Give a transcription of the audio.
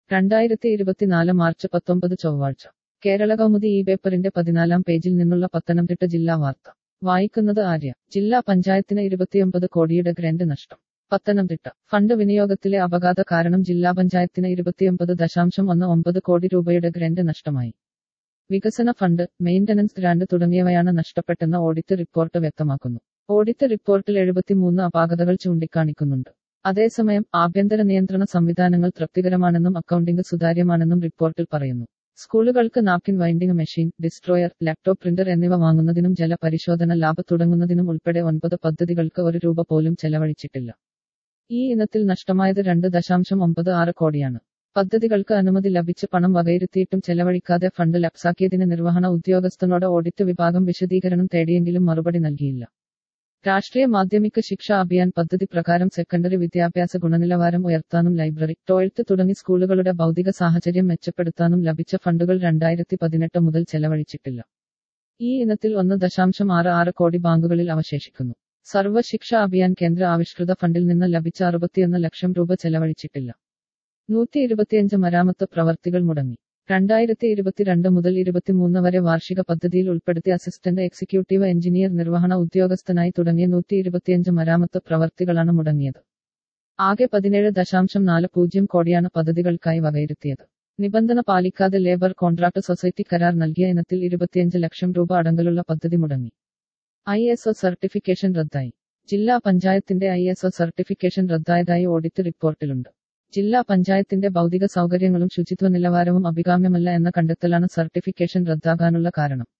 രണ്ടായിരത്തി ഇരുപത്തിനാല് മാർച്ച് പത്തൊമ്പത് ചൊവ്വാഴ്ച കേരള കൗമുദി ഈ പേപ്പറിന്റെ പതിനാലാം പേജിൽ നിന്നുള്ള പത്തനംതിട്ട ജില്ലാ വാർത്ത വായിക്കുന്നത് ആര്യ ജില്ലാ പഞ്ചായത്തിന് ഇരുപത്തിയൊമ്പത് കോടിയുടെ ഗ്രന്റ് നഷ്ടം പത്തനംതിട്ട ഫണ്ട് വിനിയോഗത്തിലെ അപഘാത കാരണം ജില്ലാ പഞ്ചായത്തിന് ഇരുപത്തിയൊമ്പത് ദശാംശം ഒന്ന് ഒമ്പത് കോടി രൂപയുടെ ഗ്രന്റ് നഷ്ടമായി വികസന ഫണ്ട് മെയിന്റനൻസ് ഗ്രാന്റ് തുടങ്ങിയവയാണ് നഷ്ടപ്പെട്ടെന്ന് ഓഡിറ്റ് റിപ്പോർട്ട് വ്യക്തമാക്കുന്നു ഓഡിറ്റ് റിപ്പോർട്ടിൽ എഴുപത്തിമൂന്ന് അപാകതകൾ ചൂണ്ടിക്കാണിക്കുന്നുണ്ട് അതേസമയം ആഭ്യന്തര നിയന്ത്രണ സംവിധാനങ്ങൾ തൃപ്തികരമാണെന്നും അക്കൗണ്ടിംഗ് സുതാര്യമാണെന്നും റിപ്പോർട്ടിൽ പറയുന്നു സ്കൂളുകൾക്ക് napkin vending machine destroyer laptop printer എന്നിവ വാങ്ങുന്നതിനും ജലപരിശോധന ലാബ് തുടങ്ങുന്നതിനും ഉൾപ്പെടെ ഒൻപത് പദ്ധതികൾക്ക് ഒരു രൂപ പോലും ചെലവഴിച്ചിട്ടില്ല ഈ ഇനത്തിൽ നഷ്ടമായത് രണ്ട് ദശാംശം ഒമ്പത് ആറ് കോടിയാണ് പദ്ധതികൾക്ക് അനുമതി ലഭിച്ച് പണം വകയിരുത്തിയിട്ടും ചെലവഴിക്കാതെ ഫണ്ട് ലപ്സാക്കിയതിന് നിർവഹണ ഉദ്യോഗസ്ഥനോട് ഓഡിറ്റ് വിഭാഗം വിശദീകരണം തേടിയെങ്കിലും മറുപടി നൽകിയില്ല രാഷ്ട്രീയ മാധ്യമിക ശിക്ഷ അഭിയാൻ പദ്ധതി പ്രകാരം സെക്കൻഡറി വിദ്യാഭ്യാസ ഗുണനിലവാരം ഉയർത്താനും ലൈബ്രറി ടോയ്ലറ്റ് തുടങ്ങി സ്കൂളുകളുടെ ഭൗതിക സാഹചര്യം മെച്ചപ്പെടുത്താനും ലഭിച്ച ഫണ്ടുകൾ രണ്ടായിരത്തി പതിനെട്ട് മുതൽ ചെലവഴിച്ചിട്ടില്ല ഈ ഇനത്തിൽ ഒന്ന് ദശാംശം ആറ് ആറ് കോടി ബാങ്കുകളിൽ അവശേഷിക്കുന്നു സർവ്വ ശിക്ഷ അഭിയാൻ കേന്ദ്ര ആവിഷ്കൃത ഫണ്ടിൽ നിന്ന് ലഭിച്ച അറുപത്തിയൊന്ന് ലക്ഷം രൂപ ചെലവഴിച്ചിട്ടില്ല നൂറ്റി ഇരുപത്തിയഞ്ച് മരാമത്ത് പ്രവർത്തികൾ മുടങ്ങി രണ്ടായിരത്തി ഇരുപത്തിരണ്ട് മുതൽ ഇരുപത്തിമൂന്ന് വരെ വാർഷിക പദ്ധതിയിൽ ഉൾപ്പെടുത്തി അസിസ്റ്റന്റ് എക്സിക്യൂട്ടീവ് എഞ്ചിനീയർ നിർവഹണ ഉദ്യോഗസ്ഥനായി തുടങ്ങിയ നൂറ്റി ഇരുപത്തിയഞ്ച് മരാമത്ത് പ്രവർത്തികളാണ് മുടങ്ങിയത് ആകെ പതിനേഴ് ദശാംശം നാല് പൂജ്യം കോടിയാണ് പദ്ധതികൾക്കായി വകയിരുത്തിയത് നിബന്ധന പാലിക്കാതെ ലേബർ കോൺട്രാക്ട് സൊസൈറ്റി കരാർ നൽകിയ ഇനത്തിൽ ഇരുപത്തിയഞ്ച് ലക്ഷം രൂപ അടങ്കലുള്ള പദ്ധതി മുടങ്ങി ഐ എസ് ഒ സർട്ടിഫിക്കേഷൻ റദ്ദായി ജില്ലാ പഞ്ചായത്തിന്റെ ഐ എസ് ഒ സർട്ടിഫിക്കേഷൻ റദ്ദായതായി ഓഡിറ്റ് റിപ്പോർട്ടിലുണ്ട് ജില്ലാ പഞ്ചായത്തിന്റെ ഭൗതിക സൗകര്യങ്ങളും ശുചിത്വ നിലവാരവും അഭികാമ്യമല്ല എന്ന കണ്ടെത്തലാണ് സർട്ടിഫിക്കേഷൻ റദ്ദാകാനുള്ള കാരണം